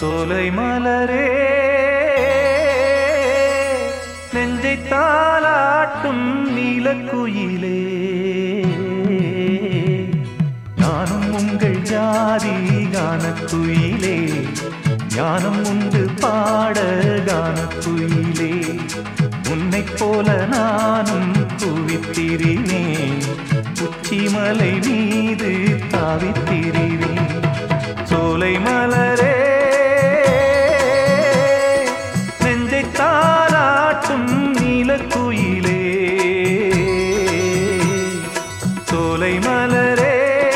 சோலை மலரே நெஞ்சை தாளாட்டும் நீலக்குயிலே நானும் உங்கள் ஜாதி கானக்குயிலே ஞானம் உண்டு பாட கானக்குயிலே உன்னைப் போல நானும் குவித்திரினேன் உச்சிமலை மீது தாவித்திரிவேன் சோலை மலரே நெஞ்சை தாளாட்டும் நீலக்குயிலே சோலை மலரே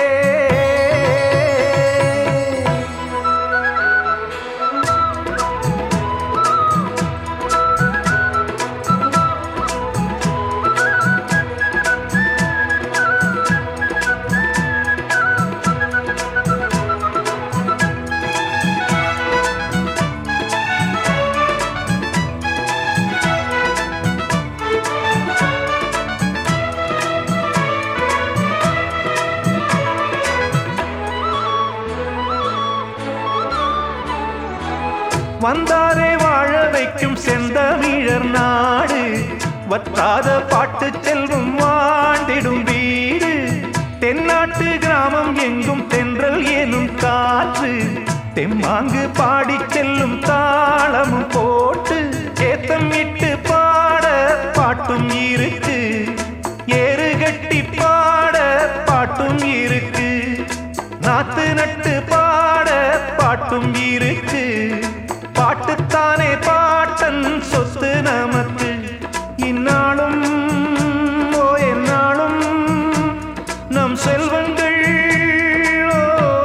வந்தாரே வாழ வைக்கும் செந்தமிழர் நாடு வற்றாத பாட்டு செல்வம் வாழ்ந்திடும் வீடு தென்னாட்டு கிராமம் எங்கும் தென்றல் எனும் காற்று தெம்மாங்கு பாடிச் செல்லும் தாளமும் போட்டு ஏத்தம் இட்டு பாட பாட்டும் இருக்கு ஏறு கட்டி பாட பாட்டும் இருக்கு நாத்து நட்டு பாட பாட்டும் இருக்கு பாட்டுத்தானே பாட்டன் சொத்து நமக்கு இந்நாளும் ஓ எந்நாளும் நம் செல்வங்கள் ஓ,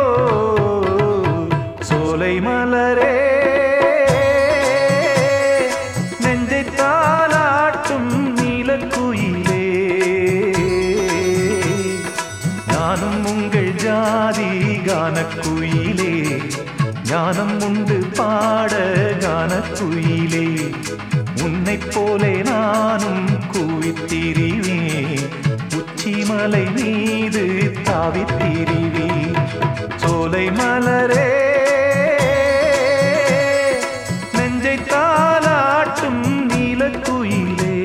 சோலை மலரே நெஞ்சை தாளாட்டும் நீலக்குயிலே நானும் உங்கள் ஜாதி கானக்குயிலே ஞானம் உண்டு பாட கானக்குயிலே உன்னைப் போலே நானும் கூவித்திரிவேன் உச்சிமலை மீது தாவித்திரிவேன் சோலை மலரே நெஞ்சை தாளாட்டும் நீலக்குயிலே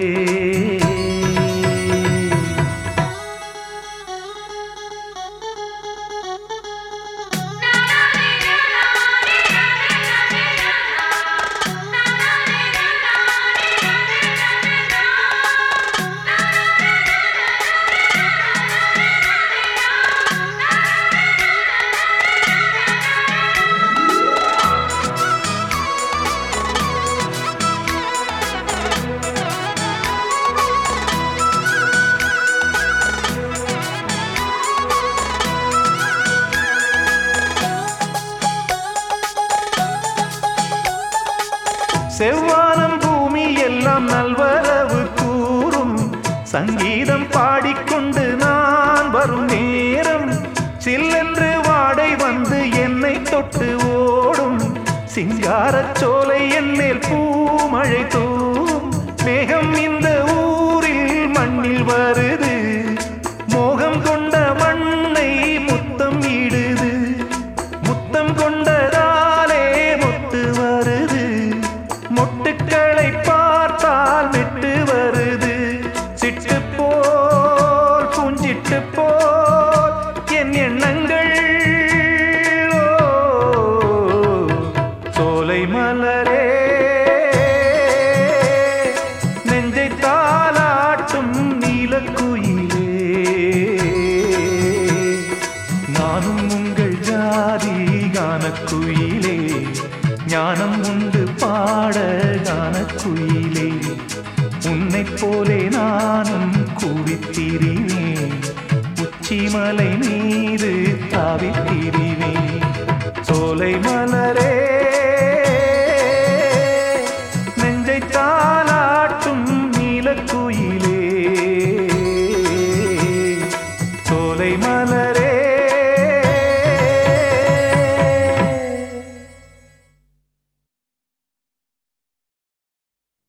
செவ்வானம் பூமி எல்லாம் நல்வரவு கூறும் சங்கீதம் பாடிக்கொண்டு நான் வரும் நேரம் சில்லென்று வாடை வந்து என்னை தொட்டு ஓடும் சிங்காரச் சோலை என் மேல் பூமழை தூவும் மேகம் இந்த ஊரில் மண்ணில் வருது மோகம் கொண்ட மண்ணை முத்தம் இடுது முத்தம் கொண்டதாலே முத்து வருது மொட்டுக்களை பார்த்தால் விட்டு வருது சிட்டு போல் பூஞ்சிட்டு போல் என் எண்ணங்கள் ஓ, சோலை மலரே நெஞ்சை தாளாட்டும் நீலக்குயிலே நானும் உங்கள் ஜாதி கானக்குயிலே ஞானம் உண்டு பாட கானக்குயிலே உன்னைப் போலே நானும் கூவித்திரிவேன் உச்சிமலை மீது தாவித்திரிவேன் சோலை மலரே